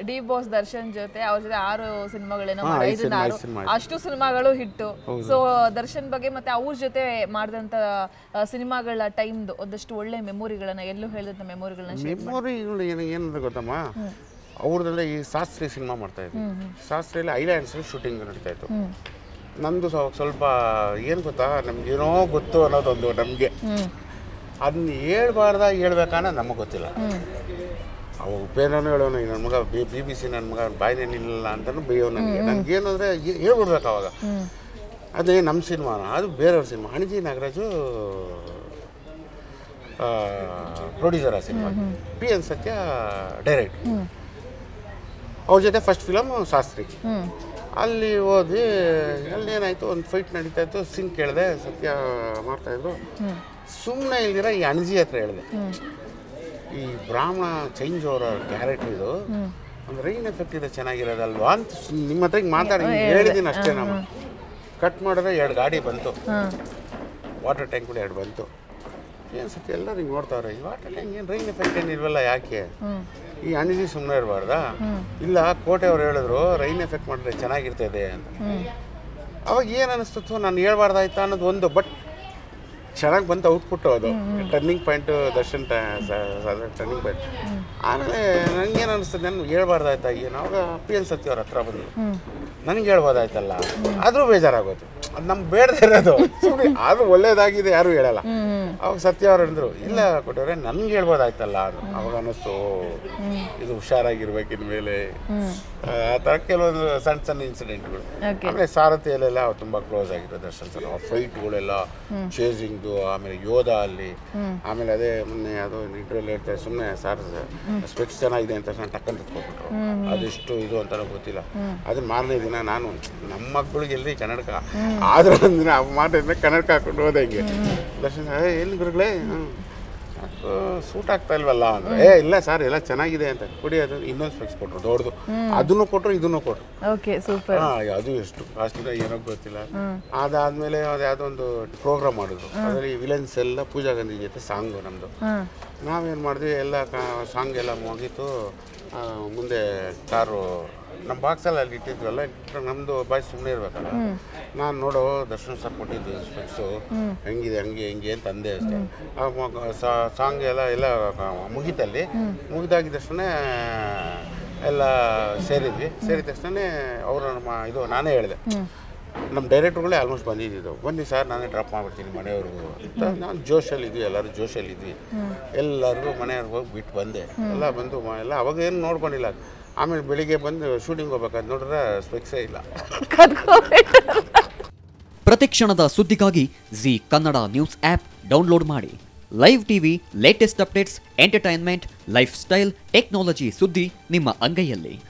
D boss Darshan ಜೊತೆ ಅವ್ರ ಜೊತೆ ಆರು ಸಿನಿಮಾಗಳೇನೋ ಹಾ, ಮಾಡಿ ಐದು ಐದರಿಂದ ಸಿನಿಮಾ, ಆರು ಐದು ಸಿನಿಮಾ ಅಷ್ಟು ಸಿನಿಮಾಗಳು ಹಿಟ್ಟು ಸೊ ದರ್ಶನ್ ಬಗ್ಗೆ ಮತ್ತೆ ಅವ್ರ ಜೊತೆ ಮಾಡಿದಂತ ಸಿನಿಮಾಗಳ ಟೈಮ್ದು ಒಂದಷ್ಟು ಒಳ್ಳೆ ಮೆಮೊರಿಗಳನ್ನ ಎಲ್ಲೂ ಹೇಳಿದಂತ ಮೆಮೊರಿಗಳನ್ನ ಮೆಮೊರಿಗಳು ಏನು ಏನಂದ್ರೆ ಗೊತ್ತಮ್ಮ ಅವ್ರದ್ದೆಲ್ಲ ಈ ಶಾಸ್ತ್ರೀಯ ಸಿನಿಮಾ ಮಾಡ್ತಾ ಇದ್ರು ಶಾಸ್ತ್ರೀಯಲ್ಲಿ ಐಲ್ಯಾಂಡ್ಸಲ್ಲಿ ಶೂಟಿಂಗ್ ನಡೀತಾ ಇತ್ತು ನಂದು ಸ್ವ- ಸ್ವಲ್ಪ ಏನು ಗೊತ್ತಾ ನಮ್ಗೇನೋ ಗೊತ್ತು ಅನ್ನೋದೊಂದು ನಮಗೆ ಅದನ್ನ ಹೇಳ್ಬಾರ್ದ ಹೇಳ್ಬೇಕನ್ನ ನಮಗೆ ಗೊತ್ತಿಲ್ಲ ಅವ ಉಪೇಂದ್ರನೂ ಹೇಳೋನು ನನ್ನ ಮಗ ಬಿ ಬಿ ಬಿ ಸಿ ನನ್ನ ಮಗ ಬಾಯಿನೇ ನಿಲ್ಲ ಅಂತಲೂ ಬೈಯೋ ನನಗೆ ನನಗೇನು ಅಂದರೆ ಹೇಳ್ಬಿಡ್ಬೇಕು ಅವಾಗ ಅದೇ ನಮ್ಮ ಸಿನಿಮಾನ ಅದು ಬೇರೆಯವ್ರ ಸಿನಿಮಾ ಅಣಜಿ ನಾಗರಾಜು ಪ್ರೊಡ್ಯೂಸರ್ ಆ cinema P N Sathya direct ಅವ್ರ ಜೊತೆ ಫಸ್ಟ್ ಫಿಲಮ್ ಶಾಸ್ತ್ರಿ ಅಲ್ಲಿ ಹೋದ್ವಿ ಅಲ್ಲಿ ಏನಾಯಿತು ಒಂದು ಫೈಟ್ ನಡೀತಾ ಇತ್ತು ಸಿಂಗ್ ಕೇಳಿದೆ ಸತ್ಯ ಮಾಡ್ತಾಯಿದ್ರು ಸುಮ್ಮನೆ ಇಲ್ದಿರ ಈ ಅಣಜಿ ಹತ್ರ ಹೇಳಿದೆ ಈ ಬ್ರಾಹ್ಮಣ ಚೇಂಜ್ ಅವರ ಕ್ಯಾರೆಕ್ಟರ್ ಇದು ಒಂದು ರೈನ್ ಎಫೆಕ್ಟ್ ಇದೆ ಚೆನ್ನಾಗಿರೋದಲ್ವಾ ಅಂತ ಸುಮ್- ನಿಮ್ಮ ಹತ್ರ ಹಿಂಗೆ ಮಾತಾಡಿ ಹೇಳಿದ್ದೀನಿ ಅಷ್ಟೇ ನಾವು ಕಟ್ ಮಾಡಿದ್ರೆ ಎರಡು ಗಾಡಿ ಬಂತು ವಾಟರ್ ಟ್ಯಾಂಕ್ ಕೂಡ ಎರಡು ಬಂತು ಏನು ಸತಿ ಎಲ್ಲರೂ ಹಿಂಗೆ ನೋಡ್ತಾವ್ರೆ ಈ ವಾಟರ್ ಟ್ಯಾಂಕ್ ಏನು ರೈನ್ ಎಫೆಕ್ಟ್ ಏನು ಇಲ್ವಲ್ಲ ಯಾಕೆ ಈ ಅಣಿಜಿ ಸುಮ್ಮನೆ ಇರಬಾರ್ದಾ ಇಲ್ಲ ಕೋಟೆ ಅವ್ರು ಹೇಳಿದ್ರು ರೈನ್ ಎಫೆಕ್ಟ್ ಮಾಡಿದ್ರೆ ಚೆನ್ನಾಗಿರ್ತದೆ ಅಂತ ಅವಾಗ ಏನು ಅನಿಸ್ತಿತ್ತು ನಾನು ಹೇಳ್ಬಾರ್ದಾಯ್ತಾ ಅನ್ನೋದು ಒಂದು ಬಟ್ ಚೆನ್ನಾಗಿ ಬಂತು ಔಟ್ಪುಟ್ ಅದು turning point Darshan turning point ಆಮೇಲೆ ನನಗೇನು ಅನಿಸ್ತದೆ ನಾನು ಹೇಳ್ಬಾರ್ದಾಯ್ತಾ ಏನು ಅವಾಗ ಪಿ ಎಲ್ ಸತ್ಯ ಅವ್ರ ಹತ್ರ ಬಂದರು ನನಗೆ ಹೇಳ್ಬೋದಾಯ್ತಲ್ಲ ಆದರೂ ಬೇಜಾರಾಗೋದು ಅದು ನಮ್ಗೆ ಬೇಡದೇ ಇರೋದು ಸುಮ್ನೆ ಆದ್ರೂ ಒಳ್ಳೇದಾಗಿದೆ ಯಾರೂ ಹೇಳಲ್ಲ ಅವಾಗ ಸತ್ಯ ಅವ್ರು ಅಂದರು ಇಲ್ಲ ಕೊಟ್ಟವ್ರೆ ನನ್ಗೆ ಹೇಳ್ಬೋದಾಯ್ತಲ್ಲ ಅಂದ್ರು ಅವಾಗ ಅನ್ನಿಸ್ತು ಇದು ಹುಷಾರಾಗಿರ್ಬೇಕು ಇನ್ಮೇಲೆ ಆ ಥರ ಕೆಲವೊಂದು ಸಣ್ಣ ಸಣ್ಣ ಇನ್ಸಿಡೆಂಟ್ಗಳು Okay. ಆಮೇಲೆ ಸಾರಥಿಯಲ್ಲೆಲ್ಲ ಅವ್ರು ತುಂಬ ಕ್ಲೋಸ್ ಆಗಿರೋ ದರ್ಶನ್ ಸರ್ ಅವ್ರ ಫೈಟ್ಗಳೆಲ್ಲ ಚೇಸಿಂಗ್ದು ಆಮೇಲೆ ಯೋಧ ಅಲ್ಲಿ ಆಮೇಲೆ ಅದೇ ಮೊನ್ನೆ ಅದು ಇಂಟರ್ವ್ಯೂಲ್ ಹೇಳ್ತಾರೆ ಸುಮ್ಮನೆ ಸಾರ್ ಸ್ಪೆಕ್ಸ್ ಚೆನ್ನಾಗಿದೆ ಅಂತ ತಕ್ಷಣ ಟಕ್ಕಂತ ತಗೊಬಿಟ್ರು ಅದೆಷ್ಟು ಇದು ಅಂತ ಗೊತ್ತಿಲ್ಲ ಅದು ಮಾರನೇ ದಿನ ನಾನು ನಮ್ಮ ಮಕ್ಕಳಿಗೆ ಎಲ್ಲಿ ಕನ್ನಡಕ ಆದ್ರೆ ಒಂದಿನ ಆ ಮಾತಿಂದ ಕನ್ನಡಕ ಹಾಕೊಂಡು ಹೋದೆ ಹಿಂಗೆ ದರ್ಶನ್ ಸರ್ "ಏ, ಎಲ್ಲಿ ಗುರುಗಳೇ ಸೂಟ್ ಆಗ್ತಾ ಇಲ್ವಲ್ಲ ಅಂದ್ರೆ ಏ ಇಲ್ಲ ಸರ್ ಎಲ್ಲ ಚೆನ್ನಾಗಿದೆ ಅಂತ ಕೊಡಿ ಅದು ಇನ್ನೊಂದು ಸ್ಪೆಕ್ಸ್ ಕೊಟ್ಟರು ದೊಡ್ಡದು ಅದನ್ನು ಕೊಟ್ಟರು ಇದನ್ನು ಕೊಟ್ಟರು ಓಕೆ ಸೂಪರ್ ಹಾ ಅದು ಎಷ್ಟು ಕಾಸ್ಟಿಂದ ಏನೋ ಗೊತ್ತಿಲ್ಲ ಅದಾದ್ಮೇಲೆ ಅದು ಯಾವುದೋ ಒಂದು ಪ್ರೋಗ್ರಾಮ್ ಮಾಡಿದ್ರು ಅದರಲ್ಲಿ ವಿಲನ್ಸ್ ಎಲ್ಲ ಪೂಜಾ ಗಾಂಧಿ ಜೊತೆ ಸಾಂಗು ನಮ್ಮದು ನಾವೇನು ಮಾಡಿದ್ವಿ ಎಲ್ಲ ಸಾಂಗ್ ಎಲ್ಲ ಮುಗೀತು ಆ, ಮುಂದೆ ಕಾರು ನಮ್ಮ ಬಾಕ್ಸಲ್ಲಿ ಅಲ್ಲಿ ಇಟ್ಟಿದ್ವಲ್ಲ ಇಟ್ರೆ ನಮ್ಮದು ಬಾಯ್ ಸುಮ್ಮನೆ ಇರ್ಬೇಕಲ್ಲ ನಾನು ನೋಡೋ ದರ್ಶನ್ ಸರ್ ಕೊಟ್ಟಿದ್ದು ಸ್ಪೆಕ್ಸು ಹೆಂಗಿದೆ ಹಂಗೆ ಹಿಂಗೆ ಅಂತ ಅಂದೆ ಅಷ್ಟೇ ಆ ಮ- ಸಾ- ಸಾಂಗ್ ಎಲ್ಲ ಎಲ್ಲ ಮುಗೀತಲ್ಲಿ ಮುಗಿದಾಗಿದ ತಕ್ಷಣ ಎಲ್ಲ ಸೇರಿದ್ವಿ ಸೇರಿದ ತಕ್ಷಣ ಅವರು ನಮ್ಮ ಇದು ನಾನೇ ಹೇಳಿದೆ ನಮ್ಮ ಡೈರೆಕ್ಟ್ರುಗಳೇ ಆಲ್ಮೋಸ್ಟ್ ಬಂದಿದ್ದು ಬನ್ನಿ ಸರ್ ನಾನೇ ಡ್ರಾಪ್ ಮಾಡ್ಬಿಡ್ತೀನಿ ಮನೆಯವ್ರಿಗೂ ಅಂತ ನಾನು ಜೋಶಲ್ಲಿ ಇದ್ವಿ ಎಲ್ಲರೂ ಜೋಶಲ್ಲಿ ಇದ್ವಿ ಎಲ್ಲರಿಗೂ ಮನೆಯವ್ರಿಗೆ ಹೋಗಿ ಬಿಟ್ಟು ಬಂದೆ ಎಲ್ಲ ಬಂದು ಮ- ಎಲ್ಲ ಅವಾಗ ಏನು ನೋಡ್ಕೊಂಡಿಲ್ಲ ಆಮೇಲೆ ಬೆಳಿಗ್ಗೆ ಬಂದು ಶೂಟಿಂಗ್ ಹೋಗ್ಬೇಕಾದ್ ನೋಡಿದ್ರೆ ಸ್ಪೆಕ್ಸೇ ಇಲ್ಲ ಪ್ರತಿಕ್ಷಣದ ಸುದ್ದಿಗಾಗಿ Zee Kannada news app download ಮಾಡಿ live TV latest updates entertainment lifestyle technology ಸುದ್ದಿ ನಿಮ್ಮ ಅಂಗೈಯಲ್ಲಿ